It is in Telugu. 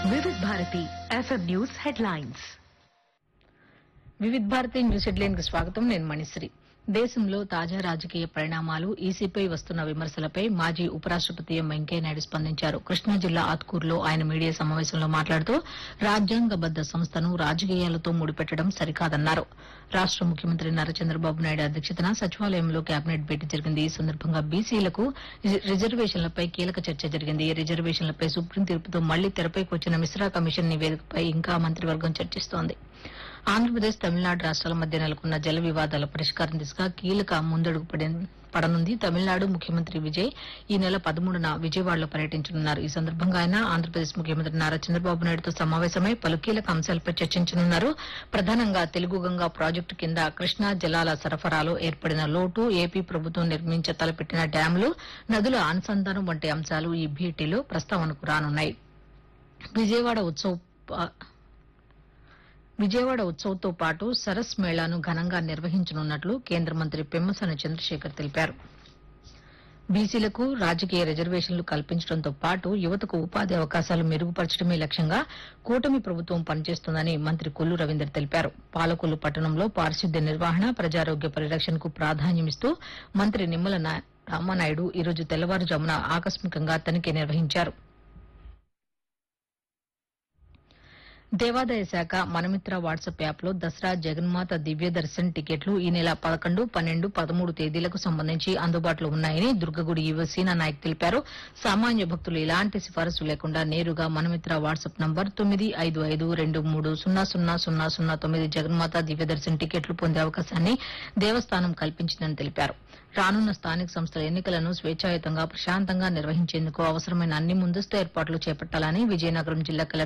వివిధ Bharati FM news headlines Vividh Bharati news headline కి స్వాగతం నేను మణిశ్రీ దేశంలో తాజా రాజకీయ పరిణామాలు ఈసీపై వస్తున్న విమర్శలపై మాజీ ఉపరాష్టపతి ఎం వెంకయ్యనాయుడు స్పందించారు కృష్ణా జిల్లా ఆత్కూరులో ఆయన మీడియా సమావేశంలో మాట్లాడుతూ రాజ్యాంగబద్ద సంస్థను రాజకీయాలతో ముడిపెట్టడం సరికాదన్నారు రాష్ట ముఖ్యమంత్రి నారా చంద్రబాబు నాయుడు అధ్యక్షతన సచివాలయంలో కేబినెట్ భేటీ జరిగింది ఈ సందర్భంగా బీసీలకు రిజర్వేషన్లపై కీలక చర్చ జరిగింది రిజర్వేషన్లపై సుప్రీం తీర్పుతో మళ్లీ తెరపైకి వచ్చిన మిశ్రా కమిషన్ నివేదికపై ఇంకా మంత్రివర్గం చర్చిస్తోంది ఆంధ్రప్రదేశ్ తమిళనాడు రాష్ట్రాల మధ్య నెలకొన్న జల వివాదాల పరిష్కారం దిశగా కీలక ముందడుగు పడి- పడనుంది తమిళనాడు ముఖ్యమంత్రి విజయ్ ఈ నెల పదమూడున విజయవాడలో పర్యటించనున్నారు ఈ సందర్భంగా ఆయన ఆంధ్రప్రదేశ్ ముఖ్యమంత్రి నారా చంద్రబాబు నాయుడుతో సమావేశమై పలు కీలక అంశాలపై చర్చించనున్నారు ప్రధానంగా తెలుగు గంగా ప్రాజెక్టు కింద కృష్ణా జలాల సరఫరాలో ఏర్పడిన లోటు ఏపీ ప్రభుత్వం నిర్మించ తలపెట్టిన డ్యాంలు నదుల అనుసంధానం వంటి అంశాలు ఈ భేటీలో ప్రస్తావనకు రానున్నాయి విజయవాడ ఉత్సవ్ ప- విజయవాడ ఉత్సవ్తో పాటు సరస్ మేళాను ఘనంగా నిర్వహించనున్నట్లు కేంద్ర మంత్రి పెమ్మసాని చంద్రశేఖర్ తెలిపారు బీసీలకు రాజకీయ రిజర్వేషన్లు కల్పించడంతో పాటు యువతకు ఉపాధి అవకాశాలు మెరుగుపరచడమే లక్ష్యంగా కూటమి ప్రభుత్వం పనిచేస్తోందని మంత్రి కొల్లు రవీందర్ తెలిపారు పాలకొల్లు పట్టణంలో పారిశుద్ధ్య నిర్వహణ ప్రజారోగ్య పరిరక్షణకు ప్రాధాన్యమిస్తూ మంత్రి నిమ్మల నా- రామానాయుడు ఈరోజు తెల్లవారుజామున ఆకస్మికంగా తనిఖీ నిర్వహించారు దేవాదాయ శాఖ మనమిత్ర వాట్సాప్ యాప్లో దసరా జగన్మాత దివ్య దర్శన్ టికెట్లు ఈ నెల పదకొండు పన్నెండు పదమూడు తేదీలకు సంబంధించి అందుబాటులో ఉన్నాయని దుర్గగుడి ఈవో సీనా నాయక్ తెలిపారు సామాన్య భక్తులు ఎలాంటి సిఫారసు లేకుండా నేరుగా మనమిత్ర వాట్సాప్ నంబర్ తొమ్మిది ఐదు ఐదు రెండు మూడు సున్నా సున్నా సున్నా సున్నా తొమ్మిది జగన్మాత దివ్య దర్శన్ టికెట్లు పొందే అవకాశాన్ని దేవస్థానం కల్పించిందని తెలిపారు రానున్న స్థానిక సంస్థల ఎన్నికలను స్వేచ్ఛాయుతంగా ప్రశాంతంగా నిర్వహించేందుకు అవసరమైన అన్ని ముందస్తు ఏర్పాట్లు చేపట్టాలని విజయనగరం జిల్లా కలెక్టర్